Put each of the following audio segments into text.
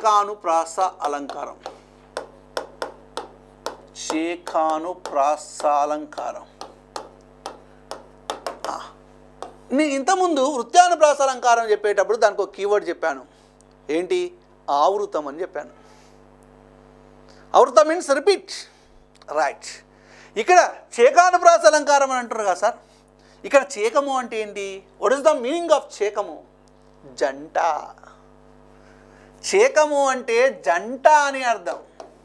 చేకానుప్రాస అలంకారం చేకానుప్రాసాలంకారం ఆ. నీ ఇంతకుముందు వృత్యానుప్రాస అలంకారం చెప్పేటప్పుడు దానికి ఒక కీవర్డ్ చెప్పాను ఏంటి ఆవృతం అని చెప్పాను ఆవృతం మీన్స్ రిపీట్ రైట్ ఇక్కడ చేకానుప్రాస అలంకారం అని అంటారు కదా సార్ ఇక్కడ చేకము అంటే ఏంటి what is the meaning of చేకము జంట చేకము అంటే జంట అని అర్థం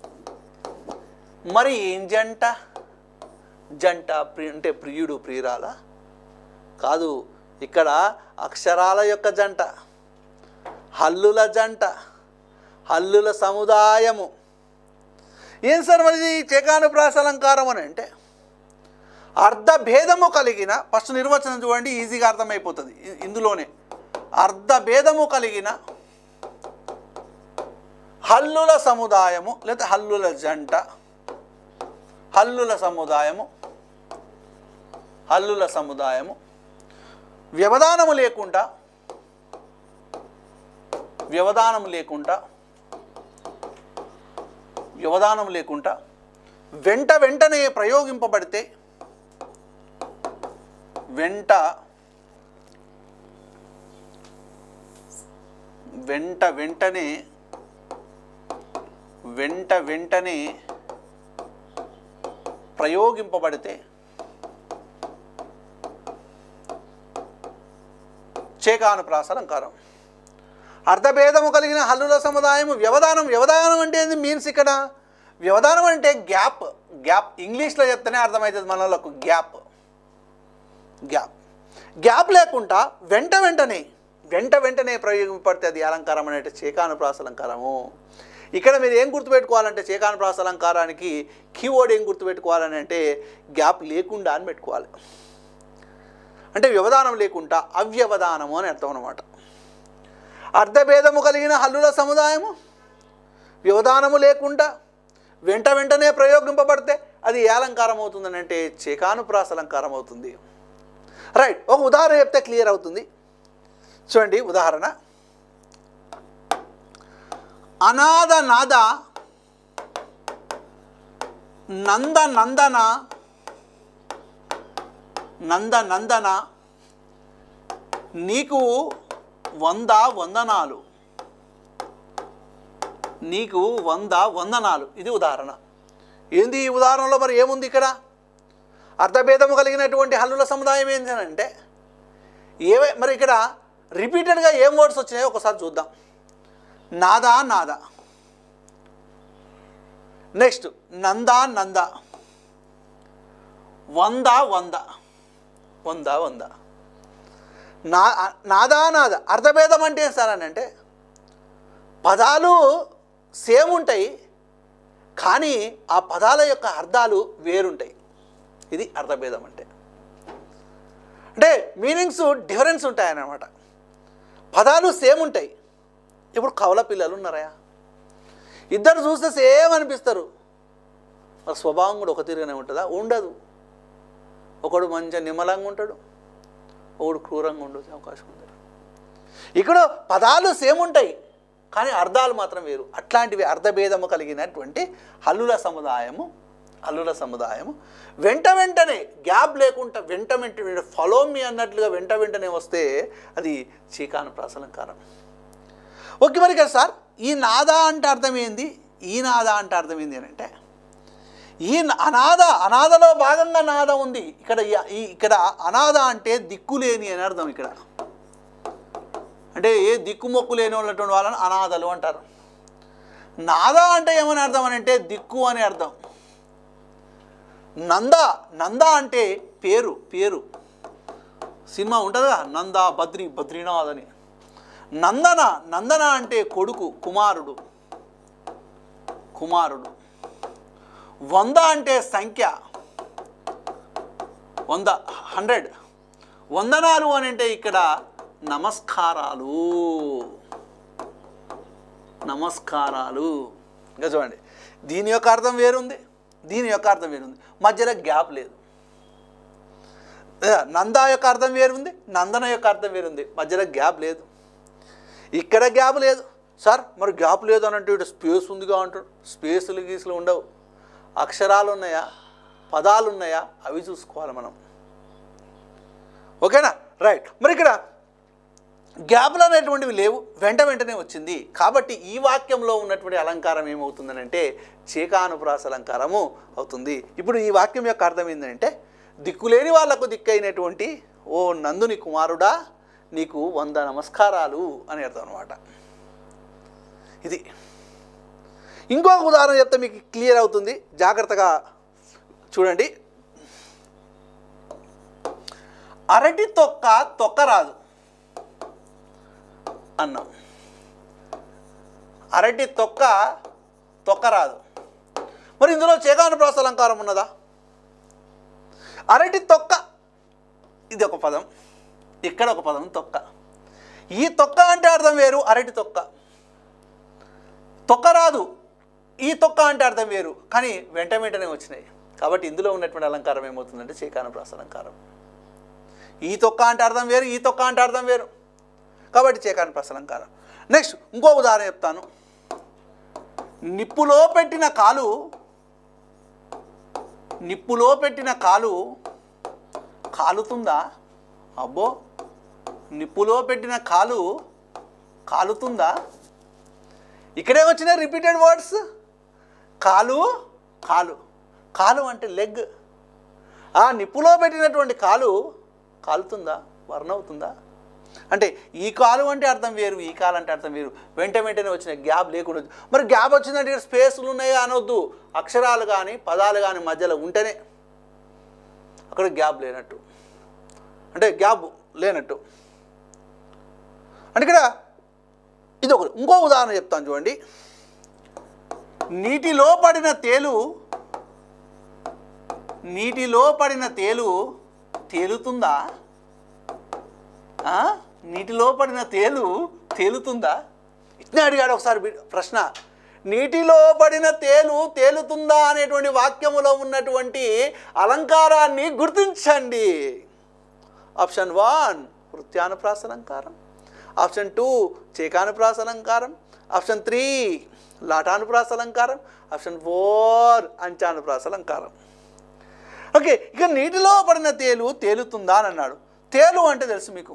మరి ఏం జంట జంట ప్రి అంటే ప్రియుడు ప్రియురాల కాదు ఇక్కడ అక్షరాల యొక్క జంట హల్లుల జంట హల్లుల సముదాయము ఏం సార్ మరి ఇది చేకానుప్రాస అలంకారం అని అంటే అర్ధభేదము కలిగిన ఫస్ట్ నిర్వచనం చూడండి ఈజీగా అర్థమైపోతుంది ఇ- ఇందులోనే అర్ధభేదము కలిగిన హల్లుల సముదాయము లేదా హల్లుల జంట హల్లుల సముదాయము హల్లుల సముదాయము వ్యవధానము లేకుండా వ్యవధానం లేకుండా వ్యవధానం లేకుండా వెంట వెంటనే ప్రయోగింపబడితే వెంట వెంట వెంటనే వెంట వెంటనే ప్రయోగింపబడితే చేకానుప్రాస అలంకారం అర్ధభేదము కలిగిన హల్లుల సముదాయము వ్యవధానం వ్యవధానం అంటే ఏంది మీన్స్ ఇక్కడ వ్యవధానం అంటే గ్యాప్ గ్యాప్ ఇంగ్లీష్లో చెప్తేనే అర్థమవుతుంది మనలకు గ్యాప్ గ్యాప్ గ్యాప్ లేకుండా వెంట వెంటనే వెంట వెంటనే ప్రయోగింపడితే అది అలంకారం అంటే చేకానుప్రాస అలంకారము ఇక్కడ మీరు ఏం గుర్తుపెట్టుకోవాలంటే చేకానుప్రాస అలంకారానికి కీవర్డ్ ఏం గుర్తుపెట్టుకోవాలని అంటే గ్యాప్ లేకుండా అని పెట్టుకోవాలి అంటే వ్యవధానం లేకుండా అవ్యవధానము అని అర్థం అనమాట అర్ధభేదము కలిగిన హల్లుల సముదాయము వ్యవధానము లేకుండా వెంట వెంటనే ప్రయోగింపబడితే అది ఏ అలంకారం అవుతుందని అంటే చేకానుప్రాస అలంకారం అవుతుంది రైట్ ఒక ఉదాహరణ చెప్తే క్లియర్ అవుతుంది చూడండి ఉదాహరణ అనాథ నాద నంద నందన నంద నందన నీకు వంద వందనాలు నీకు వంద వందనాలు ఇది ఉదాహరణ ఏంది ఈ ఉదాహరణలో మరి ఏముంది ఇక్కడ అర్థభేదము కలిగినటువంటి హల్లుల సముదాయం ఏంటంటే ఏవే మరి ఇక్కడ రిపీటెడ్గా ఏం వర్డ్స్ వచ్చినాయో ఒకసారి చూద్దాం నాదా నాద నెక్స్ట్ నందా నంద వంద వంద వంద వంద నా నాదా నాద అర్థభేదం అంటే ఏం సార్ అని అంటే పదాలు సేమ్ ఉంటాయి కానీ ఆ పదాల యొక్క అర్థాలు వేరుంటాయి ఇది అర్థభేదం అంటే అంటే మీనింగ్స్ డిఫరెన్స్ ఉంటాయి అన్నమాట పదాలు సేమ్ ఉంటాయి ఇప్పుడు కవల పిల్లలు ఉన్నారా ఇద్దరు చూస్తే సేమ్ అనిపిస్తారు మరి స్వభావం కూడా ఒక తీరుగానే ఉంటుందా ఉండదు ఒకడు మంచిగా నిమ్మలంగా ఉంటాడు ఒకడు క్రూరంగా ఉండొచ్చు అవకాశం ఉంది ఇక్కడ పదాలు సేమ్ ఉంటాయి కానీ అర్థాలు మాత్రం వేరు అట్లాంటివి అర్థభేదము కలిగినటువంటి హల్లుల సముదాయము హల్లుల సముదాయము వెంట వెంటనే గ్యాప్ లేకుండా వెంట వెంటనే ఫాలో మీ అన్నట్లుగా వెంట వెంటనే వస్తే అది చీకాను ప్రాసలంకారం ఓకే మరి కదా సార్ ఈ నాద అంటే అర్థం ఏంది ఈ నాద అంటే అర్థం ఏంది అని అంటే ఈ న- అనాథ అనాథలో భాగంగా నాద ఉంది ఇక్కడ ఈ- ఈ ఇక్కడ అనాథ అంటే దిక్కులేని అని అర్థం ఇక్కడ అంటే ఏ దిక్కుమొక్కు లేని ఉన్నటువంటి వాళ్ళని అనాథలు అంటారు నాద అంటే ఏమని అర్థం అని అంటే దిక్కు అని అర్థం నంద నంద అంటే పేరు పేరు సినిమా ఉంటుందా నంద బద్రి బద్రీనాథ్ అని నందన నందన అంటే కొడుకు కుమారుడు కుమారుడు వంద అంటే సంఖ్య వంద హండ్రెడ్ వందనాలు అని అంటే ఇక్కడ నమస్కారాలు నమస్కారాలు ఇంకా చూడండి దీని యొక్క అర్థం వేరుంది దీని యొక్క అర్థం వేరుంది మధ్యలో గ్యాప్ లేదు ఏ, నంద యొక్క అర్థం వేరుంది నందన యొక్క అర్థం వేరుంది మధ్యలో గ్యాప్ లేదు ఇక్కడ గ్యాప్ లేదు సార్ మరి గ్యాప్ లేదు అని అంటే ఇటు స్పేస్ ఉందిగా అంటాడు స్పేసులు గీసులు ఉండవు అక్షరాలు ఉన్నాయా పదాలు ఉన్నాయా అవి చూసుకోవాలి మనం ఓకేనా రైట్ మరి ఇక్కడ గ్యాప్లు అనేటువంటివి లేవు వెంట వెంటనే వచ్చింది కాబట్టి ఈ వాక్యంలో ఉన్నటువంటి అలంకారం ఏమవుతుందనంటే చేకానుప్రాస అలంకారము అవుతుంది ఇప్పుడు ఈ వాక్యం యొక్క అర్థం ఏంటంటే దిక్కులేని వాళ్లకు దిక్కైనటువంటి ఓ నందుని కుమారుడా నీకు వంద నమస్కారాలు అని అర్థం అనమాట ఇది ఇంకొక ఉదాహరణ చెప్తే మీకు క్లియర్ అవుతుంది జాగ్రత్తగా చూడండి అరటి తొక్క తొక్క రాదు అన్నాం అరటి తొక్క తొక్క రాదు మరి ఇందులో చేగాను ప్రాస అలంకారం ఉన్నదా అరటి తొక్క ఇది ఒక పదం ఇక్కడ ఒక పదం తొక్క ఈ తొక్క అంటే అర్థం వేరు అరటి తొక్క తొక్క రాదు ఈ తొక్క అంటే అర్థం వేరు కానీ వెంట వెంటనే వచ్చినాయి కాబట్టి ఇందులో ఉన్నటువంటి అలంకారం ఏమవుతుందంటే చేకాను ప్రాస అలంకారం ఈ తొక్క అంటే అర్థం వేరు ఈ తొక్క అంటే అర్థం వేరు కాబట్టి చేకాని ప్రాస అలంకారం నెక్స్ట్ ఇంకో ఉదాహరణ చెప్తాను నిప్పులో పెట్టిన కాలు నిప్పులో పెట్టిన కాలు కాలుతుందా అబ్బో నిప్పులో పెట్టిన కాలు కాలుతుందా ఇక్కడే వచ్చిన రిపీటెడ్ వర్డ్స్ కాలు కాలు కాలు అంటే లెగ్ ఆ నిప్పులో పెట్టినటువంటి కాలు కాలుతుందా వర్ణ అవుతుందా అంటే ఈ కాలు అంటే అర్థం వేరు ఈ కాలు అంటే అర్థం వేరు వెంట వెంటనే వచ్చిన గ్యాప్ లేకుండా వచ్చి- మరి గ్యాప్ వచ్చిందంటే ఇక్కడ స్పేస్లు ఉన్నాయా అనొద్దు అక్షరాలు కానీ పదాలు కానీ మధ్యలో ఉంటేనే అక్కడ గ్యాప్ లేనట్టు అంటే గ్యాప్ లేనట్టు అంటే ఇక్కడ ఇది ఒకటి ఇంకో ఉదాహరణ చెప్తాను చూడండి నీటిలో పడిన తేలు నీటిలో పడిన తేలు తేలుతుందా ఆ? నీటిలో పడిన తేలు తేలుతుందా ఇట్నే అడిగాడు ఒకసారి బి- ప్రశ్న నీటిలో పడిన తేలు తేలుతుందా అనేటువంటి వాక్యములో ఉన్నటువంటి అలంకారాన్ని గుర్తించండి ఆప్షన్ వన్ వృత్యానుప్రాస అలంకారం ఆప్షన్ టూ చేకానుప్రాస అలంకారం ఆప్షన్ త్రీ లాటానుప్రాస అలంకారం ఆప్షన్ ఫోర్ అంచానుప్రాస అలంకారం ఓకే ఇక నీటిలో పడిన తేలు తేలుతుందా అని అన్నాడు తేలు అంటే తెలుసు మీకు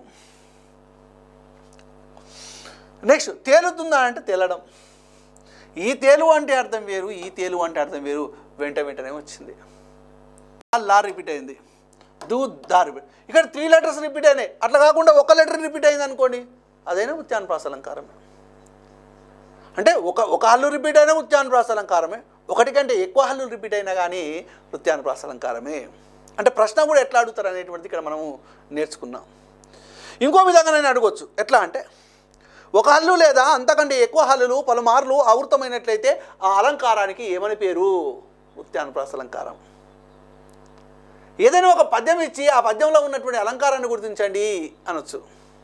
నెక్స్ట్ తేలుతుందా అంటే తేలడం ఈ తేలు అంటే అర్థం వేరు ఈ తేలు అంటే అర్థం వేరు వెంట వెంటనే వచ్చింది లా రిపీట్ అయింది దూ దా రిపీట్ ఇక్కడ త్రీ లెటర్స్ రిపీట్ అయినాయి అట్లా కాకుండా ఒక లెటర్ రిపీట్ అయింది అనుకోండి అదైనా ఉత్యానప్రాస అలంకారమే అంటే ఒక ఒక హల్లు రిపీట్ అయినా ఉత్యానప్రాస అలంకారమే ఒకటి కంటే ఎక్కువ హల్లు రిపీట్ అయినా కానీ నృత్యానుప్రాస అలంకారమే అంటే ప్రశ్న కూడా ఎట్లా అడుగుతారు అనేటువంటిది ఇక్కడ మనము నేర్చుకున్నాం ఇంకో విధంగా నేను అడగొచ్చు ఎట్లా అంటే ఒక హల్లు లేదా అంతకంటే ఎక్కువ హల్లులు పలుమార్లు ఆవృతమైనట్లయితే ఆ అలంకారానికి ఏమని పేరు నృత్యానుప్రాస అలంకారం ఏదైనా ఒక పద్యం ఇచ్చి ఆ పద్యంలో ఉన్నటువంటి అలంకారాన్ని గుర్తించండి అనొచ్చు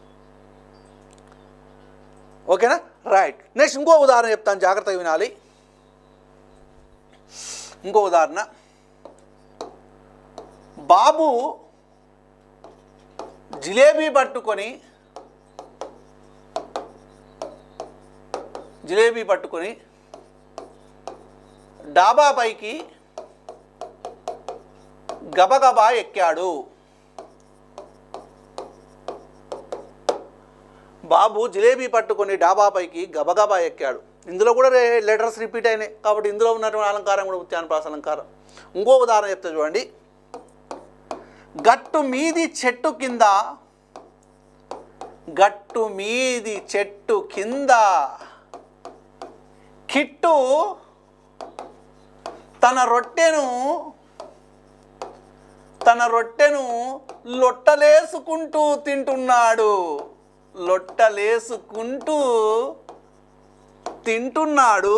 ఓకేనా రైట్ నెక్స్ట్ ఇంకో ఉదాహరణ చెప్తాను జాగ్రత్తగా వినాలి ఇంకో ఉదాహరణ బాబు జిలేబీ పట్టుకొని జిలేబీ పట్టుకొని డాబా పైకి గబగబా ఎక్కాడు బాబు జిలేబీ పట్టుకొని డాబా పైకి గబగబా ఎక్కాడు ఇందులో కూడా రే- లెటర్స్ రిపీట్ అయినాయి కాబట్టి ఇందులో ఉన్నటువంటి అలంకారం కూడా ఉత్యానప్రాస అలంకారం ఇంకో ఉదాహరణ చెప్తా చూడండి గట్టు మీది చెట్టు కింద గట్టు మీది చెట్టు కింద కిట్టు తన రొట్టెను తన రొట్టెను లొట్టలేసుకుంటూ తింటున్నాడు లొట్టలేసుకుంటూ తింటున్నాడు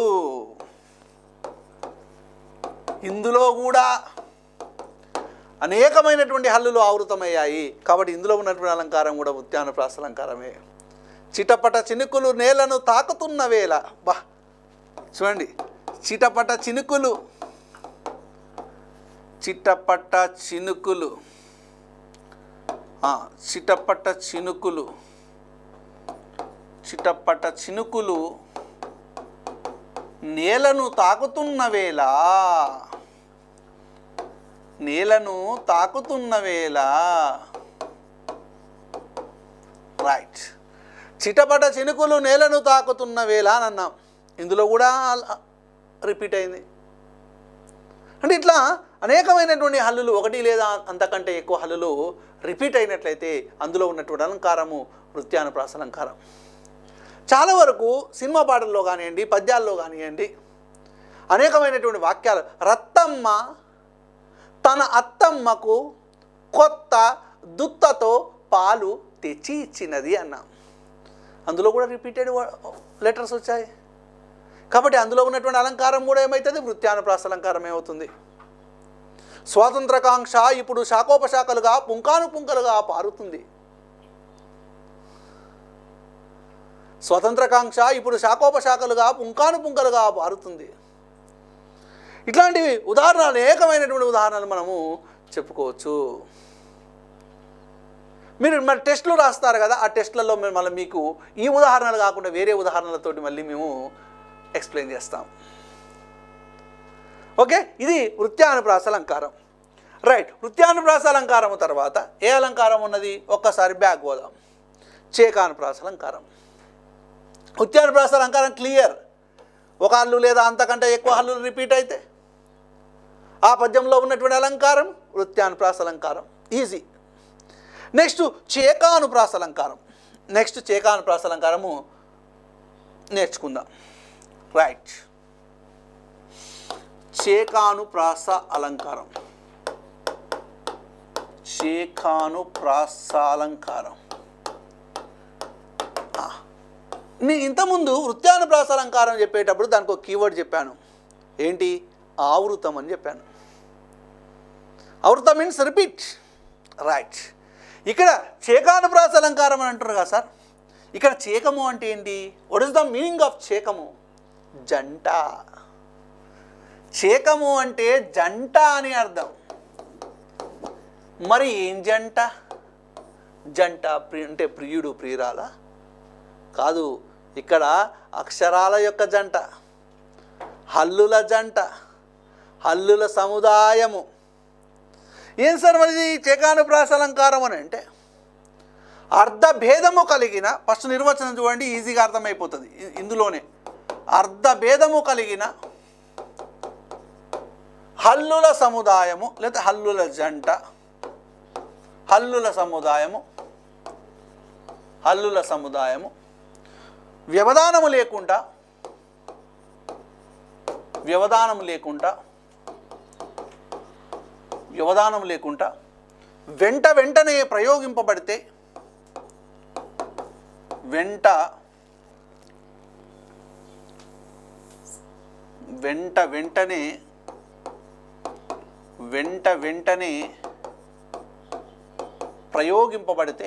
ఇందులో కూడా అనేకమైనటువంటి హల్లులు ఆవృతమయ్యాయి కాబట్టి ఇందులో ఉన్నటువంటి అలంకారం కూడా ఉద్యానప్రాస అలంకారమే చిటపట చినుకులు నేలను తాకుతున్న వేళ బా చూడండి చిటపట చినుకులు చిటపట చినుకులు ఆ, చిటపట చినుకులు చిటపట చినుకులు నేలను తాకుతున్న వేళ నేలను తాకుతున్న వేళ రైట్ చిటపట చినుకులు నేలను తాకుతున్న వేళ అని అన్నాం ఇందులో కూడా రిపీట్ అయింది అంటే ఇట్లా అనేకమైనటువంటి హల్లులు ఒకటి లేదా అంతకంటే ఎక్కువ హల్లులు రిపీట్ అయినట్లయితే అందులో ఉన్నటువంటి అలంకారము నృత్యానుప్రాస అలంకారం చాలా వరకు సినిమా పాటల్లో కానివ్వండి పద్యాల్లో కానివ్వండి అనేకమైనటువంటి వాక్యాలు రత్తమ్మ తన అత్తమ్మకు కొత్త దుత్తతో పాలు తెచ్చి ఇచ్చినది అన్నాం అందులో కూడా రిపీటెడ్ లెటర్స్ వచ్చాయి కాబట్టి అందులో ఉన్నటువంటి అలంకారం కూడా ఏమవుతుంది వృత్యానుప్రాస అలంకారం ఏమవుతుంది స్వాతంత్రకాంక్ష ఇప్పుడు శాఖోపశాఖలుగా పుంకాను పుంకలుగా పారుతుంది స్వతంత్రకాంక్ష ఇప్పుడు శాఖోపశాఖలుగా పుంకాను పుంకలుగా పారుతుంది ఇట్లాంటివి ఉదాహరణలు అనేకమైనటువంటి ఉదాహరణలు మనము చెప్పుకోవచ్చు మీరు మరి టెస్టులు రాస్తారు కదా ఆ టెస్ట్లలో మేము మళ్ళీ మీకు ఈ ఉదాహరణలు కాకుండా వేరే ఉదాహరణలతోటి మళ్ళీ మేము ఎక్స్ప్లెయిన్ చేస్తాం ఓకే ఇది వృత్యానుప్రాస అలంకారం రైట్ వృత్యానుప్రాస అలంకారం తర్వాత ఏ అలంకారం ఉన్నది ఒక్కసారి బ్యాక్ పోదాం చేకానుప్రాస అలంకారం వృత్యానుప్రాస అలంకారం క్లియర్ ఒక హల్లు లేదా అంతకంటే ఎక్కువ హల్లులు రిపీట్ అయితే ఆ పద్యంలో ఉన్నటువంటి అలంకారం వృత్యానుప్రాస అలంకారం ఈజీ నెక్స్ట్ చేకానుప్రాస అలంకారం నెక్స్ట్ చేకానుప్రాస అలంకారము నేర్చుకుందాం రైట్ చేకానుప్రాస అలంకారం చేకానుప్రాస అలంకారం ఆ. నేను ఇంతకుముందు వృత్యానుప్రాస అలంకారం చెప్పేటప్పుడు దానికి ఒక కీవర్డ్ చెప్పాను ఏంటి ఆవృతం అని చెప్పాను ఆవృతం మీన్స్ రిపీట్ రైట్ ఇక్కడ చేకానుప్రాస అలంకారం అని అంటారు కదా సార్ ఇక్కడ చేకము అంటే ఏంటి what is the meaning of చేకము జంట చేకము అంటే జంట అని అర్థం మరి ఏం జంట జంట ప్రి అంటే ప్రియుడు ప్రియురాల కాదు ఇక్కడ అక్షరాల యొక్క జంట హల్లుల జంట హల్లుల సముదాయము ఏం సార్ మరి ఇది చేకానుప్రాస అలంకారం అని అంటే అర్ధభేదము కలిగిన ఫస్ట్ నిర్వచనం చూడండి ఈజీగా అర్థమైపోతుంది ఇ- ఇందులోనే అర్ధభేదము కలిగిన హల్లుల సముదాయము లేదా హల్లుల జంట హల్లుల సముదాయము హల్లుల సముదాయము వ్యవధానము లేకుండా వ్యవధానం లేకుండా వ్యవధానం లేకుండా వెంట వెంటనే ప్రయోగింపబడితే వెంట వెంట వెంటనే వెంట వెంటనే ప్రయోగింపబడితే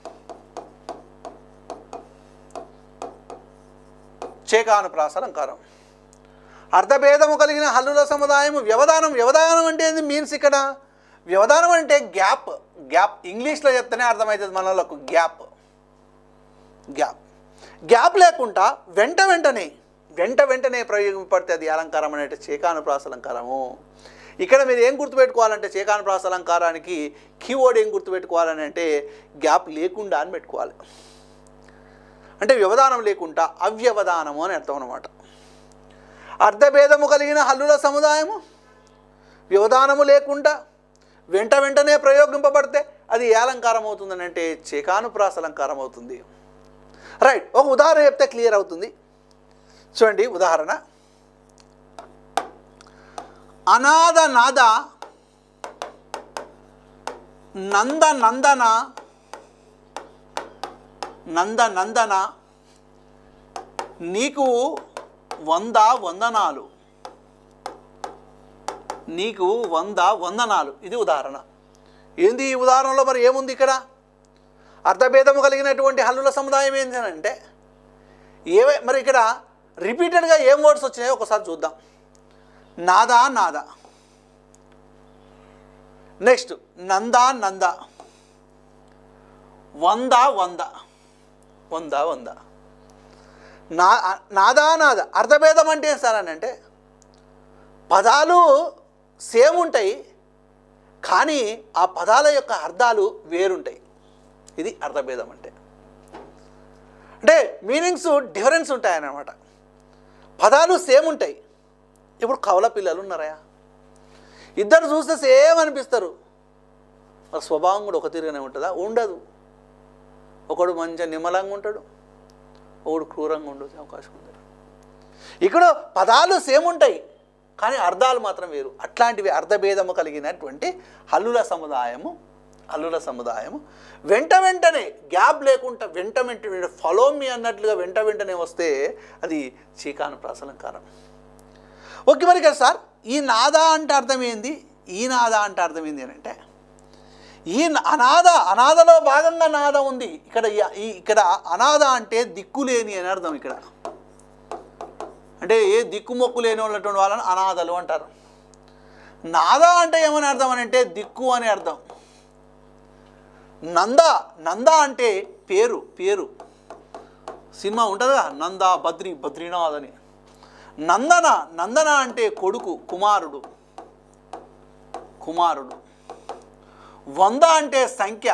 చేకానుప్రాస అలంకారం అర్ధభేదము కలిగిన హల్లుల సముదాయము వ్యవధానం వ్యవధానం అంటే ఏంది మీన్స్ ఇక్కడ వ్యవధానం అంటే గ్యాప్ గ్యాప్ ఇంగ్లీష్లో చెప్తేనే అర్థమవుతుంది మనలకు గ్యాప్ గ్యాప్ గ్యాప్ లేకుండా వెంట వెంటనే వెంట వెంటనే ప్రయోగింపడితే అది అలంకారం అనేది చేకానుప్రాస అలంకారము ఇక్కడ మీరు ఏం గుర్తుపెట్టుకోవాలంటే చేకానుప్రాస అలంకారానికి కీవర్డ్ ఏం గుర్తుపెట్టుకోవాలని అంటే గ్యాప్ లేకుండా అని పెట్టుకోవాలి అంటే వ్యవధానం లేకుండా అవ్యవధానము అని అర్థం అనమాట అర్ధభేదము కలిగిన హల్లుల సముదాయము వ్యవధానము లేకుండా వెంట వెంటనే ప్రయోగింపబడితే అది ఏ అలంకారం అవుతుందని అంటే చేకానుప్రాస అలంకారం అవుతుంది రైట్ ఒక ఉదాహరణ చెప్తే క్లియర్ అవుతుంది చూడండి ఉదాహరణ అనాథ నాద నంద నందన నంద నందన నీకు వంద వందనాలు నీకు వంద వందనాలు ఇది ఉదాహరణ ఏంది ఈ ఉదాహరణలో మరి ఏముంది ఇక్కడ అర్థభేదము కలిగినటువంటి హల్లుల సముదాయం ఏంటంటే ఏవే మరి ఇక్కడ రిపీటెడ్గా ఏం వర్డ్స్ వచ్చినాయో ఒకసారి చూద్దాం నాదా నాద నెక్స్ట్ నందా నంద వంద వంద వంద వంద నా నాదానాద అర్థభేదం అంటే ఏం సార్ అని అంటే పదాలు సేమ్ ఉంటాయి కానీ ఆ పదాల యొక్క అర్థాలు వేరుంటాయి ఇది అర్థభేదం అంటే అంటే మీనింగ్స్ డిఫరెన్స్ ఉంటాయన్నమాట పదాలు సేమ్ ఉంటాయి ఇప్పుడు కవల పిల్లలు ఉన్నారా ఇద్దరు చూస్తే సేమ్ అనిపిస్తారు మరి స్వభావం కూడా ఒక తీరుగానే ఉంటుందా ఉండదు ఒకడు మంచిగా నిమ్మలంగా ఉంటాడు ఒకడు క్రూరంగా ఉండొచ్చు అవకాశం ఉంది ఇక్కడ పదాలు సేమ్ ఉంటాయి కానీ అర్థాలు మాత్రం వేరు అట్లాంటివి అర్థభేదము కలిగినటువంటి హల్లుల సముదాయము హల్లుల సముదాయము వెంట వెంటనే గ్యాప్ లేకుండా వెంట వెంటనే ఫాలో మీ అన్నట్లుగా వెంట వెంటనే వస్తే అది చీకాను ప్రాసలంకారం ఓకే మరి కదా సార్ ఈ నాదా అంటే అర్థం ఏంది ఈ నాదా అంటే అర్థం ఏంది అని అంటే ఈ న- అనాథ అనాథలో భాగంగా నాద ఉంది ఇక్కడ ఈ- ఈ ఇక్కడ అనాథ అంటే దిక్కులేని అని అర్థం ఇక్కడ అంటే ఏ దిక్కుమొక్కు లేని ఉన్నటువంటి వాళ్ళని అనాథలు అంటారు నాద అంటే ఏమని అర్థం అని అంటే దిక్కు అని అర్థం నంద నంద అంటే పేరు పేరు సినిమా ఉంటుందిగా నంద బద్రి బద్రీనాథ్ అని నందన నందన అంటే కొడుకు కుమారుడు కుమారుడు వంద అంటే సంఖ్య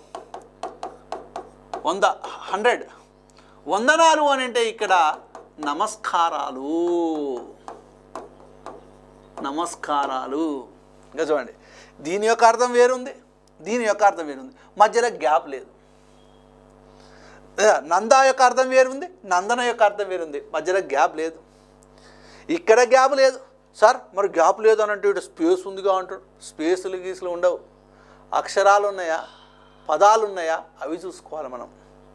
వంద హండ్రెడ్ వందనాలు అని అంటే ఇక్కడ నమస్కారాలు నమస్కారాలు ఇంకా చూడండి దీని యొక్క అర్థం వేరుంది దీని యొక్క అర్థం వేరుంది మధ్యలో గ్యాప్ లేదు ఏ, నంద యొక్క అర్థం వేరుంది నందన యొక్క అర్థం వేరుంది మధ్యలో గ్యాప్ లేదు ఇక్కడ గ్యాప్ లేదు సార్ మరి గ్యాప్ లేదు అని అంటే ఇటు స్పేస్ ఉందిగా అంటాడు స్పేసులు గీసులు ఉండవు అక్షరాలు ఉన్నాయా పదాలు ఉన్నాయా అవి చూసుకోవాలి మనం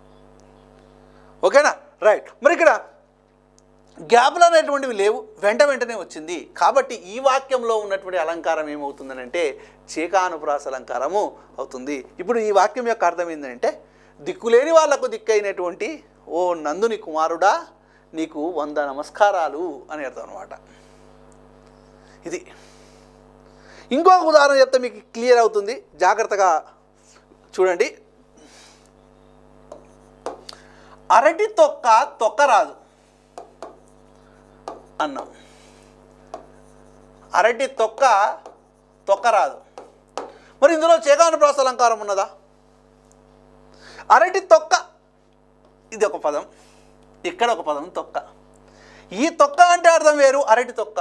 ఓకేనా రైట్ మరి ఇక్కడ గ్యాప్లు అనేటువంటివి లేవు వెంట వెంటనే వచ్చింది కాబట్టి ఈ వాక్యంలో ఉన్నటువంటి అలంకారం ఏమవుతుందనంటే చీకానుప్రాస అలంకారము అవుతుంది ఇప్పుడు ఈ వాక్యం యొక్క అర్థం ఏంటంటే దిక్కులేని వాళ్లకు దిక్కైనటువంటి ఓ నందుని కుమారుడా నీకు వంద నమస్కారాలు అని అర్థం అనమాట ఇది ఇంకొక ఉదాహరణ చెప్తే మీకు క్లియర్ అవుతుంది జాగ్రత్తగా చూడండి అరటి తొక్క తొక్క రాదు అన్నాం అరటి తొక్క తొక్క రాదు మరి ఇందులో చేగాను ప్రాస అలంకారం ఉన్నదా అరటి తొక్క ఇది ఒక పదం ఇక్కడ ఒక పదం తొక్క ఈ తొక్క అంటే అర్థం వేరు అరటి తొక్క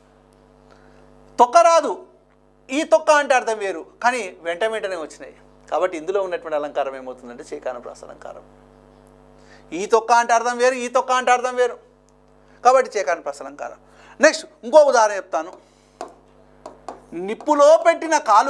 తొక్క రాదు ఈ తొక్క అంటే అర్థం వేరు కానీ వెంట వెంటనే వచ్చినాయి కాబట్టి ఇందులో ఉన్నటువంటి అలంకారం ఏమవుతుందంటే చేకాను ప్రాస అలంకారం ఈ తొక్క అంటే అర్థం వేరు ఈ తొక్క అంటే అర్థం వేరు కాబట్టి చేకాని ప్రాస అలంకారం నెక్స్ట్ ఇంకో ఉదాహరణ చెప్తాను నిప్పులో పెట్టిన కాలు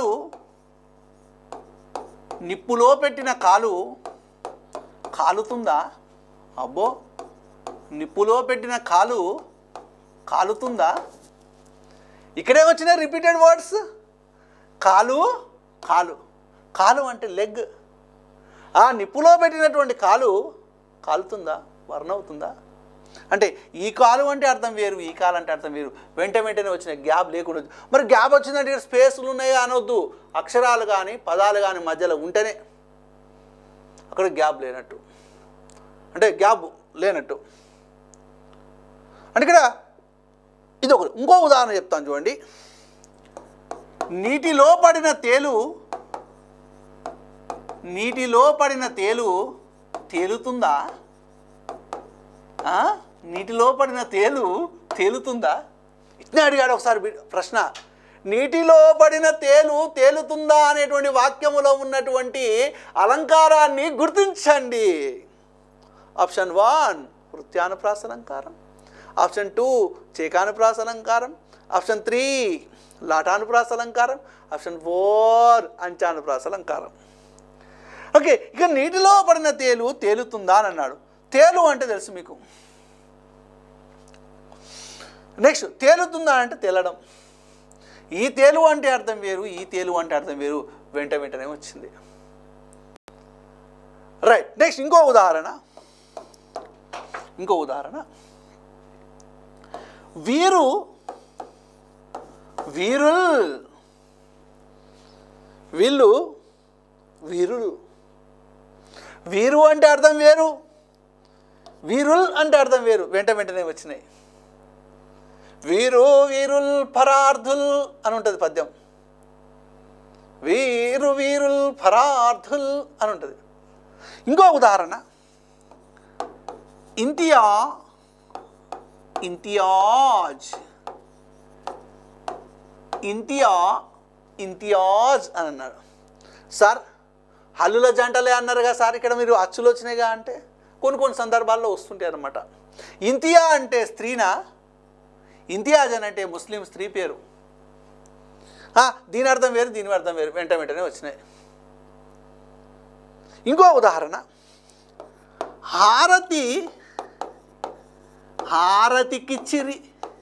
నిప్పులో పెట్టిన కాలు కాలుతుందా అబ్బో నిప్పులో పెట్టిన కాలు కాలుతుందా ఇక్కడే వచ్చిన రిపీటెడ్ వర్డ్స్ కాలు కాలు కాలు అంటే లెగ్ ఆ నిప్పులో పెట్టినటువంటి కాలు కాలుతుందా వర్ణ అవుతుందా అంటే ఈ కాలు అంటే అర్థం వేరు ఈ కాలు అంటే అర్థం వేరు వెంట వెంటనే వచ్చిన గ్యాప్ లేకుండా మరి గ్యాప్ వచ్చిందంటే ఇక్కడ స్పేస్లు ఉన్నాయా అనొద్దు అక్షరాలు కానీ పదాలు కానీ మధ్యలో ఉంటేనే అక్కడ గ్యాప్ లేనట్టు అంటే గ్యాప్ లేనట్టు అంటే ఇక్కడ ఇది ఒక ఇంకో ఉదాహరణ చెప్తాను చూడండి నీటిలో పడిన తేలు నీటిలో పడిన తేలు తేలుతుందా ఆ? నీటిలో పడిన తేలు తేలుతుందా ఇట్నే అడిగాడు ఒకసారి బి- ప్రశ్న నీటిలో పడిన తేలు తేలుతుందా అనేటువంటి వాక్యములో ఉన్నటువంటి అలంకారాన్ని గుర్తించండి ఆప్షన్ వన్ వృత్యానుప్రాస అలంకారం ఆప్షన్ టూ చేకానుప్రాస అలంకారం ఆప్షన్ త్రీ లాటానుప్రాస అలంకారం ఆప్షన్ ఫోర్ అంచానుప్రాస అలంకారం ఓకే ఇక నీటిలో పడిన తేలు తేలుతుందా అని అన్నాడు తేలు అంటే తెలుసు మీకు నెక్స్ట్ తేలుతుందా అంటే తేలడం ఈ తేలు అంటే అర్థం వేరు ఈ తేలు అంటే అర్థం వేరు వెంట వెంటనే వచ్చింది రైట్ నెక్స్ట్ ఇంకో ఉదాహరణ ఇంకో ఉదాహరణ వీరు వీరుల్ వీళ్ళు వీరులు వీరు అంటే అర్థం వేరు వీరుల్ అంటే అర్థం వేరు వెంట వెంటనే వచ్చినాయి వీరు వీరుల్ పరార్థుల్ అని ఉంటుంది పద్యం వీరు వీరుల్ పరార్థుల్ అని ఉంటుంది ఇంకో ఉదాహరణ ఇంతియా ఇంతియాజ్ ఇంతియా ఇంతియాజ్ అని అన్నాడు సార్ హల్లుల జంటలే అన్నారుగా సార్ ఇక్కడ మీరు అచ్చులు వచ్చినాయిగా అంటే కొన్ని కొన్ని సందర్భాల్లో వస్తుంటాయి అన్నమాట ఇంతియా అంటే స్త్రీనా ఇంతియాజ్ అని అంటే ముస్లిం స్త్రీ పేరు ఆ, దీని అర్థం వేరు దీని అర్థం వేరు వెంట వెంటనే వచ్చినాయి ఇంకో ఉదాహరణ హారతి హారతికిచ్చిరి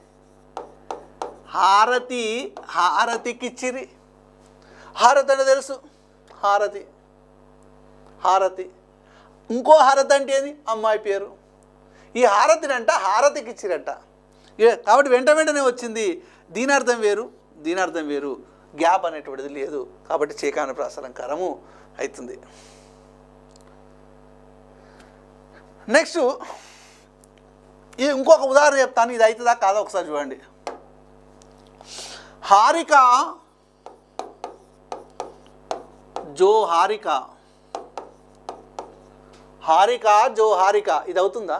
హారతి హారతికిచ్చిరి హారతి అంటే తెలుసు హారతి హారతి ఇంకో హారతి అంటే ఏది అమ్మాయి పేరు ఈ హారతిని అంట హారతికి ఇచ్చిరట ఇక కాబట్టి వెంట వెంటనే వచ్చింది దీని అర్థం వేరు దీని అర్థం వేరు గ్యాప్ అనేటువంటిది లేదు కాబట్టి చేకాన ప్రాసలంకారము అవుతుంది నెక్స్ట్ ఇది ఇంకొక ఉదాహరణ చెప్తాను ఇది అవుతుందా కాదా ఒకసారి చూడండి హారిక జో హారిక హారిక జో హారిక ఇది అవుతుందా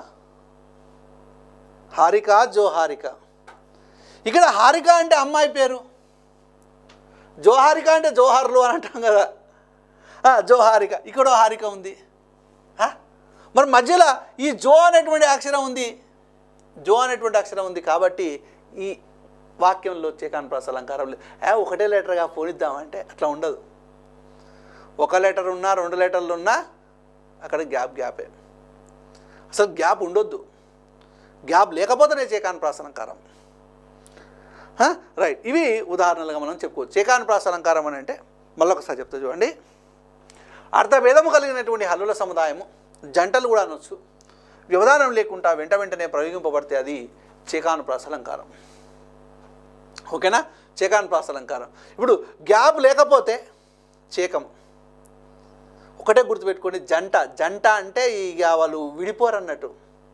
హారిక జో హారిక ఇక్కడ హారిక అంటే అమ్మాయి పేరు జోహారిక అంటే జోహార్లు అని అంటాం కదా ఆ, జోహారిక ఇక్కడ హారిక ఉంది ఆ? మరి మధ్యలో ఈ జో అనేటువంటి అక్షరం ఉంది జో అనేటువంటి అక్షరం ఉంది కాబట్టి ఈ వాక్యంలో వచ్చే కన్ప్రాస అలంకారం లేదు ఏ ఒకటే లెటర్గా పోనిద్దామంటే అట్లా ఉండదు ఒక లెటర్ ఉన్నా రెండు లెటర్లు ఉన్నా అక్కడ గ్యాప్ గ్యాపే అసలు గ్యాప్ ఉండొద్దు గ్యాప్ లేకపోతేనే చేకాన్ ప్రాసలంకారం రైట్ ఇవి ఉదాహరణలుగా మనం చెప్పుకోవచ్చు చేకాన్ ప్రాసలంకారం అని అంటే మళ్ళొకసారి చెప్తా చూడండి అర్థభేదము కలిగినటువంటి హల్లుల సముదాయము జంటలు కూడా అనొచ్చు వ్యవధానం లేకుండా వెంట వెంటనే ప్రయోగింపబడితే అది చేకాను ప్రాసలంకారం ఓకేనా చేకాను ప్రాసలంకారం ఇప్పుడు గ్యాప్ లేకపోతే చేకం ఒకటే గుర్తుపెట్టుకోండి జంట జంట అంటే ఇక వాళ్ళు విడిపోరు అన్నట్టు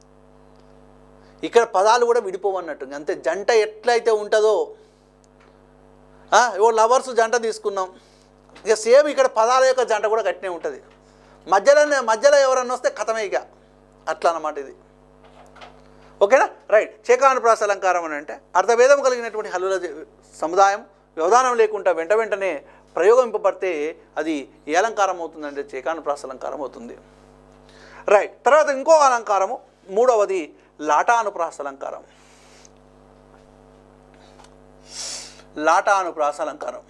ఇక్కడ పదాలు కూడా విడిపోవన్నట్టు అంతే జంట ఎట్లయితే ఉంటుందో ఆ, ఓ లవర్స్ జంట తీసుకున్నాం ఇక సేమ్ ఇక్కడ పదాల యొక్క జంట కూడా గట్టినే ఉంటుంది మధ్యలోనే మధ్యలో ఎవరన్నా వస్తే కథమే ఇక అట్లా అన్నమాట ఇది ఓకేనా రైట్ చేకానుప్రాస అలంకారం అని అంటే అర్థభేదం కలిగినటువంటి హల్లుల జ- సముదాయం వ్యవధానం లేకుండా వెంట వెంటనే ప్రయోగింపబడితే అది ఏ అలంకారం అవుతుందంటే చేకానుప్రాస అలంకారం అవుతుంది రైట్ తర్వాత ఇంకో అలంకారము మూడవది లాటానుప్రాస అలంకారం లాటానుప్రాస అలంకారం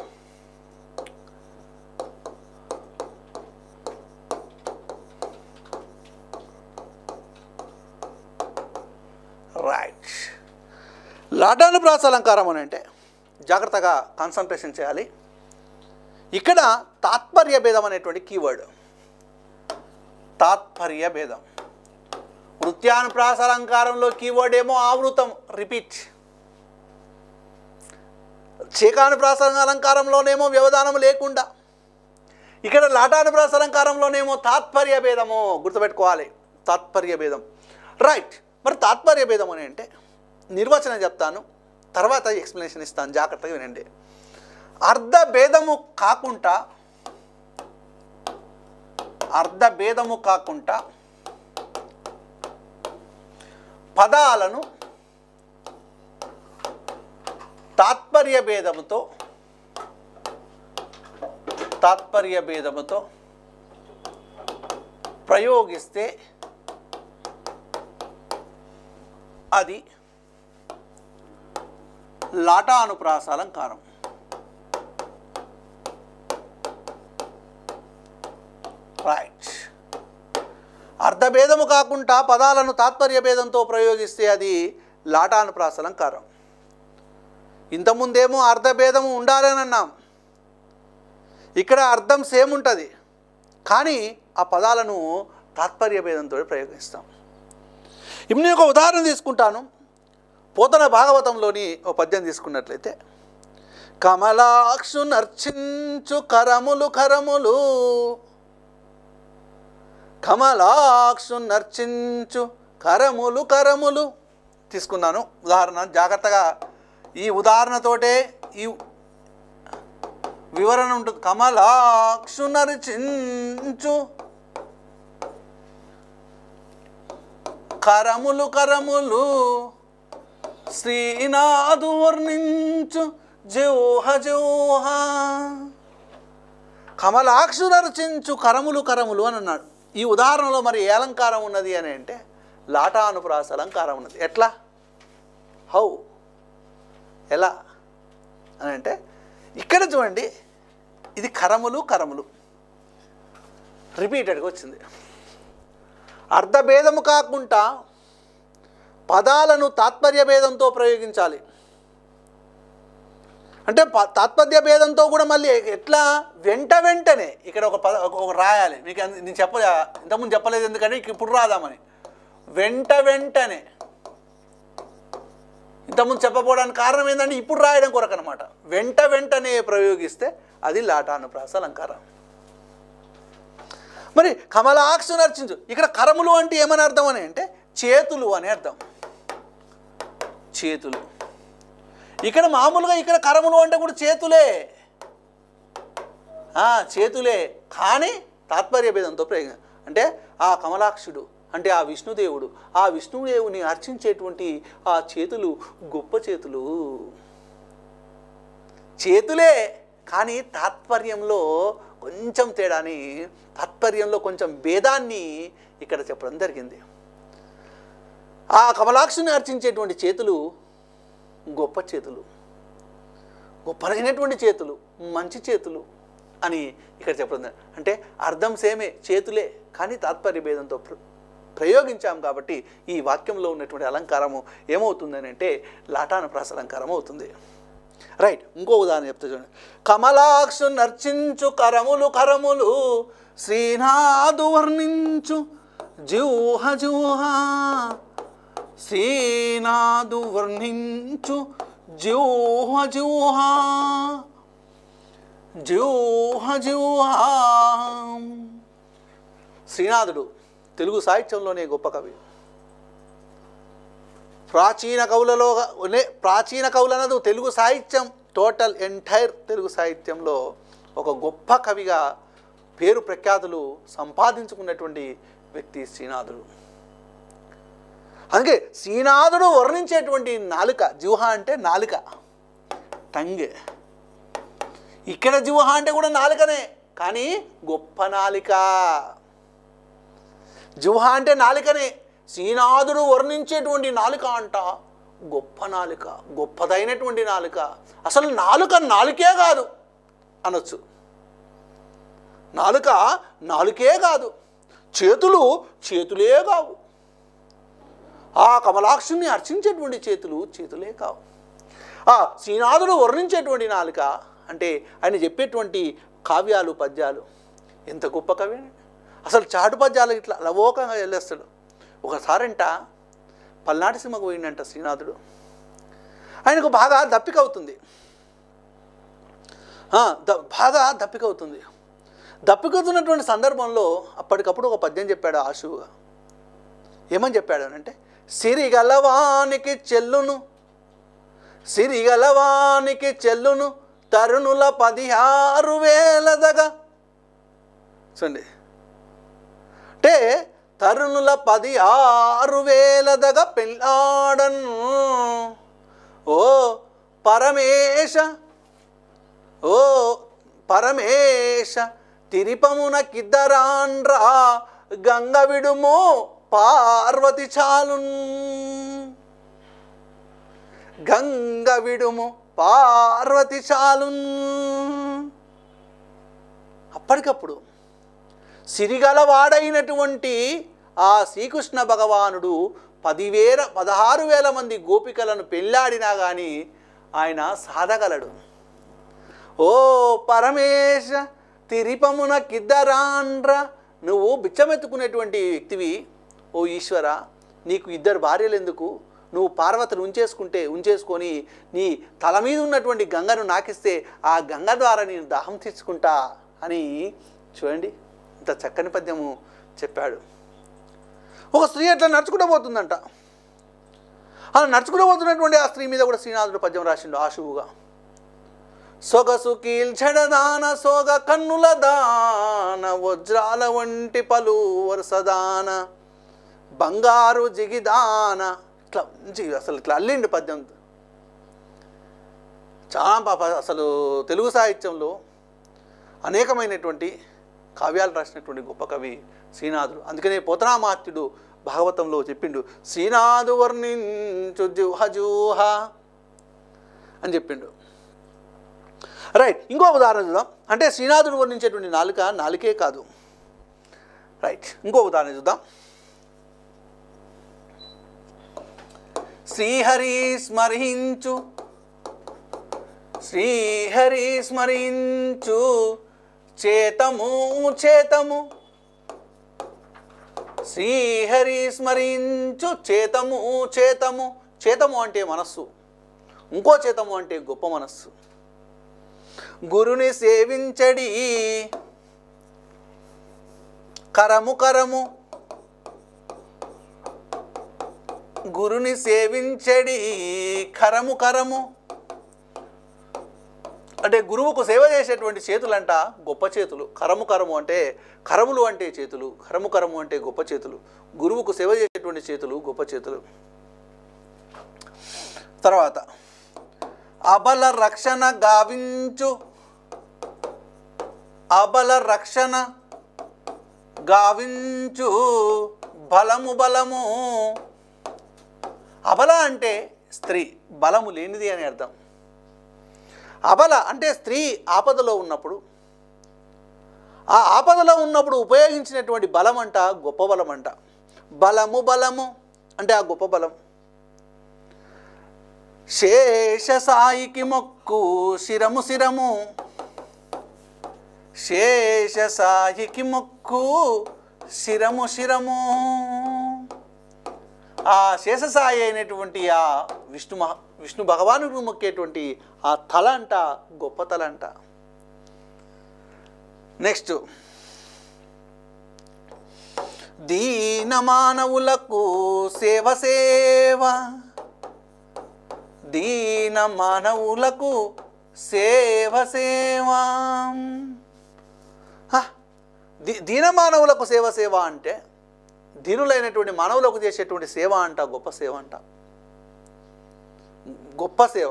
రైట్ లాటానుప్రాస అలంకారం అని అంటే జాగ్రత్తగా కాన్సన్ట్రేషన్ చేయాలి ఇక్కడ తాత్పర్య భేదం అనేటువంటి కీవర్డ్ తాత్పర్య భేదం వృత్యానుప్రాస అలంకారంలో కీవర్డ్ ఏమో ఆవృతం రిపీట్ చేకానుప్రాస అలంకారంలోనేమో వ్యవధానం లేకుండా ఇక్కడ లాటానుప్రాస అలంకారంలోనేమో తాత్పర్య భేదము గుర్తుపెట్టుకోవాలి తాత్పర్య భేదం రైట్ మరి తాత్పర్య భేదం అని అంటే నిర్వచనం చెప్తాను తర్వాత ఎక్స్ప్లెనేషన్ ఇస్తాను జాగ్రత్తగా వినండి అర్ధ భేదము కాకుండా అర్ధ భేదము కాకుండా పదాలను తాత్పర్య భేదముతో తాత్పర్య భేదముతో ప్రయోగిస్తే అది లాటానుప్రాస అలంకారం రైట్ అర్ధభేదము కాకుండా పదాలను తాత్పర్య భేదంతో ప్రయోగిస్తే అది లాటానుప్రాస అలంకారం ఇంతకుముందేమో అర్ధభేదము ఉండాలని అన్నాం ఇక్కడ అర్థం సేమ్ ఉంటుంది కానీ ఆ పదాలను తాత్పర్య భేదంతో ప్రయోగిస్తాం ఇప్పుడు నేను ఒక ఉదాహరణ తీసుకుంటాను పోతన భాగవతంలోని ఒక పద్యం తీసుకున్నట్లయితే కమలాక్షు నర్చించు కరములు కరములు కమలాక్షు నర్చించు కరములు కరములు తీసుకున్నాను ఉదాహరణ జాగ్రత్తగా ఈ ఉదాహరణతోటే ఈ వివరణ ఉంటుంది కమలాక్షు నరిచించు కరములు కరములు శ్రీనాథు వర్ణించు జోహ జోహ కమలాక్షు నరచించు కరములు కరములు అని అన్నాడు ఈ ఉదాహరణలో మరి ఏ అలంకారం ఉన్నది అని అంటే లాటానుప్రాస అలంకారం ఉన్నది ఎట్లా హౌ ఎలా అని అంటే ఇక్కడ చూడండి ఇది కరములు కరములు రిపీటెడ్గా వచ్చింది అర్ధభేదము కాకుండా పదాలను తాత్పర్య భేదంతో ప్రయోగించాలి అంటే ప- తాత్పర్య భేదంతో కూడా మళ్ళీ ఎట్లా వెంట వెంటనే ఇక్కడ ఒక పద ఒక- ఒక రాయాలి మీకు అంద- నేను చెప్ప ఇంతకుముందు చెప్పలేదు ఎందుకంటే ఇక ఇప్పుడు రాదామని వెంట వెంటనే ఇంతకుముందు చెప్పకపోవడానికి కారణం ఏంటంటే ఇప్పుడు రాయడం కొరకు అనమాట వెంట వెంటనే ప్రయోగిస్తే అది లాటానుప్రాస అలంకారం మరి కమలాక్షు నర్చించు ఇక్కడ కరములు అంటే ఏమని అర్థం అని అంటే చేతులు అని అర్థం చేతులు ఇక్కడ మామూలుగా ఇక్కడ కరములు అంటే కూడా చేతులే ఆ, చేతులే కానీ తాత్పర్య భేదంతో ప్రయోగం అంటే ఆ కమలాక్షుడు అంటే ఆ విష్ణుదేవుడు ఆ విష్ణుదేవుని అర్చించేటువంటి ఆ చేతులు గొప్ప చేతులు చేతులే కానీ తాత్పర్యంలో కొంచెం తేడాని తాత్పర్యంలో కొంచెం భేదాన్ని ఇక్కడ చెప్పడం జరిగింది ఆ కమలాక్షుని అర్చించేటువంటి చేతులు గొప్ప చేతులు గొప్పనైనటువంటి చేతులు మంచి చేతులు అని ఇక్కడ చెప్పడం జరిగింది. అంటే అర్థం సేమే చేతులే కానీ తాత్పర్య భేదంతో ప్ర- ప్రయోగించాం కాబట్టి ఈ వాక్యంలో ఉన్నటువంటి అలంకారము ఏమవుతుందని అంటే లాటాను ప్రాస అలంకారం అవుతుంది రైట్ ఇంకో ఉదాహరణ చెప్తా చూడండి కమలాక్షు నర్చించు కరములు కరములు శ్రీనాథు వర్ణించు జూహ జూహ శ్రీనాథు వర్ణించు జూహ జూహ జూహ జూహ శ్రీనాథుడు తెలుగు సాహిత్యంలోనే గొప్ప కవి ప్రాచీన కవులలో నే- ప్రాచీన కవులు అన్నది తెలుగు సాహిత్యం టోటల్ ఎంటైర్ తెలుగు సాహిత్యంలో ఒక గొప్ప కవిగా పేరు ప్రఖ్యాతులు సంపాదించుకున్నటువంటి వ్యక్తి శ్రీనాథుడు అందుకే శ్రీనాథుడు వర్ణించేటువంటి నాలుక జిహ అంటే నాలుక టంగ్ ఇక్కడ జిహ అంటే కూడా నాలుకనే కానీ గొప్ప నాలిక జిహ అంటే నాలుకనే శ్రీనాథుడు వర్ణించేటువంటి నాలుక అంట గొప్ప నాలుక గొప్పదైనటువంటి నాలుక అసలు నాలుక నాలుకే కాదు అనొచ్చు నాలుక నాలుకే కాదు చేతులు చేతులే కావు ఆ కమలాక్షుని అర్చించేటువంటి చేతులు చేతులే కావు ఆ శ్రీనాథుడు వర్ణించేటువంటి నాలుక అంటే ఆయన చెప్పేటువంటి కావ్యాలు పద్యాలు ఎంత గొప్ప కవి అండి. అసలు చాటు పద్యాలు ఇట్లా లవోకంగా వెళ్ళేస్తాడు ఒకసారంట పల్నాటి సినిమాకు పోయిందంట శ్రీనాథుడు ఆయనకు బాగా దప్పిక అవుతుంది ఆ, ద బాగా దప్పిక అవుతుంది దప్పికవుతున్నటువంటి సందర్భంలో అప్పటికప్పుడు ఒక పద్యం చెప్పాడు ఆశువుగా ఏమని చెప్పాడు అని అంటే సిరిగలవానికి చెల్లును సిరిగలవానికి చెల్లును తరుణుల పదిహారు వేలదగా చూడండి అంటే తరుణుల పదిహారు వేలదగా పెళ్ళాడను ఓ పరమేశ ఓ పరమేశ తిరిపమున కిద్దరాండ్రా గంగ విడుము పార్వతి చాలున్ గంగ విడుము పార్వతి చాలున్ అప్పటికప్పుడు సిరిగలవాడైనటువంటి ఆ శ్రీకృష్ణ భగవానుడు పదివేల పదహారు వేల మంది గోపికలను పెళ్ళాడినా కానీ ఆయన సాధగలడు ఓ పరమేశ తిరిపమున కిద్దరాండ్ర నువ్వు బిచ్చమెత్తుకునేటువంటి వ్యక్తివి ఓ ఈశ్వర నీకు ఇద్దరు భార్యలు ఎందుకు నువ్వు పార్వతిని ఉంచేసుకుంటే ఉంచేసుకొని నీ తల మీద ఉన్నటువంటి గంగను నాకిస్తే ఆ గంగ ద్వారా నేను దాహం తీర్చుకుంటా అని చూడండి ఇంత చక్కని పద్యము చెప్పాడు ఒక స్త్రీ అట్లా నడుచుకుంటూ పోతుందంట అలా నడుచుకుంటూ పోతున్నటువంటి ఆ స్త్రీ మీద కూడా శ్రీనాథుడు పద్యం రాసిండు ఆశువుగా సొగసు కీల్చెడదాన సోగ కన్నుల దాన వజ్రాల వంటి పలు వరుసదాన బంగారు జిగిదాన ఇట్లా మంచి అసలు ఇట్లా అల్లిండి పద్యం చాలా పాప అసలు తెలుగు సాహిత్యంలో అనేకమైనటువంటి కావ్యాలు రాసినటువంటి గొప్ప కవి శ్రీనాథుడు అందుకనే పోతనామాత్యుడు భాగవతంలో చెప్పిండు శ్రీనాథు వర్ణించు జుహజూహ అని చెప్పిండు రైట్ ఇంకో ఉదాహరణ చూద్దాం అంటే శ్రీనాథుడు వర్ణించేటువంటి నాలుక నాలుకే కాదు రైట్ ఇంకో ఉదాహరణ చూద్దాం శ్రీహరి స్మరించు శ్రీహరి స్మరించు చేతము చేతము శ్రీహరి స్మరించు చేతము చేతము చేతము అంటే మనస్సు ఇంకో చేతము అంటే గొప్ప మనస్సు గురుని సేవించడి కరము కరము గురుని సేవించడి కరము కరము అంటే గురువుకు సేవ చేసేటువంటి చేతులంట గొప్ప చేతులు కరము కరము అంటే కరములు అంటే చేతులు కరము కరము అంటే గొప్ప చేతులు గురువుకు సేవ చేసేటువంటి చేతులు గొప్ప చేతులు తర్వాత అబల రక్షణ గావించు అబల రక్షణ గావించు బలము బలము అబల అంటే స్త్రీ బలము లేనిది అని అర్థం అబల అంటే స్త్రీ ఆపదలో ఉన్నప్పుడు ఆ ఆపదలో ఉన్నప్పుడు ఉపయోగించినటువంటి బలం అంట గొప్ప బలం అంట బలము బలము అంటే ఆ గొప్ప బలం శేష సాయికి మొక్కు శిరము శిరము శేష సాయికి మొక్కు శిరము శిరము ఆ శేషసాయి అయినటువంటి ఆ విష్ణు మహా విష్ణు భగవానుడు మొక్కేటువంటి ఆ తల అంట గొప్ప తల అంట నెక్స్ట్ దీన మానవులకు సేవ సేవ దీన మానవులకు సేవ సేవ హ, దీ దీన మానవులకు సేవ సేవ అంటే దీనులైనటువంటి మానవులకు చేసేటువంటి సేవ అంట గొప్ప సేవ అంట గొప్ప సేవ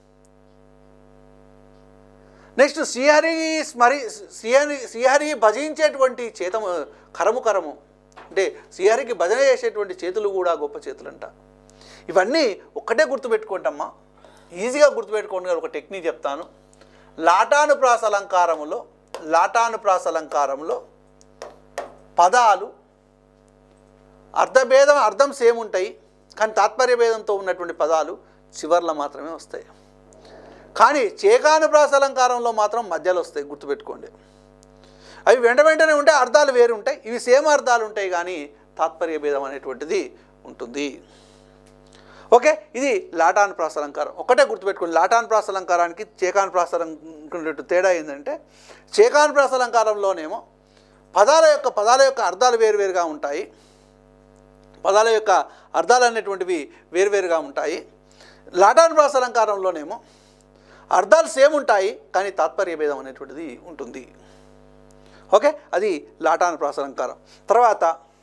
నెక్స్ట్ శ్రీహరి స్మరి శ్రీహరి శ్రీహరి భజించేటువంటి చేతము కరము కరము అంటే శ్రీహరికి భజన చేసేటువంటి చేతులు కూడా గొప్ప చేతులంట ఇవన్నీ ఒక్కటే గుర్తుపెట్టుకోంటమ్మా ఈజీగా గుర్తుపెట్టుకోండి ఒక టెక్నిక్ చెప్తాను లాటాను ప్రాస అలంకారములో లాటాను ప్రాస అలంకారంలో పదాలు అర్థభేదం అర్థం సేమ్ ఉంటాయి కానీ తాత్పర్య భేదంతో ఉన్నటువంటి పదాలు చివర్లో మాత్రమే వస్తాయి కానీ చేకానుప్రాస అలంకారంలో మాత్రం మధ్యలో వస్తాయి గుర్తుపెట్టుకోండి అవి వెంట వెంటనే ఉంటే అర్థాలు వేరు ఉంటాయి ఇవి సేమ్ అర్థాలు ఉంటాయి కానీ తాత్పర్య భేదం అనేటువంటిది ఉంటుంది ఓకే ఇది లాటాన్ ప్రాస అలంకారం ఒకటే గుర్తుపెట్టుకోండి లాటాన్ ప్రాస అలంకారానికి చేకాన్ ప్రాస అలంకారం తేడా ఏంటంటే చేకాన్ ప్రాస అలంకారంలోనేమో పదాల యొక్క పదాల యొక్క అర్థాలు వేరువేరుగా ఉంటాయి పదాల యొక్క అర్థాలు అనేటువంటివి వేరువేరుగా ఉంటాయి లాటాన్ ప్రాస అలంకారంలోనేమో అర్థాలు సేమ్ ఉంటాయి కానీ తాత్పర్య భేదం అనేటువంటిది ఉంటుంది ఓకే అది లాటాన్ ప్రాస అలంకారం తర్వాత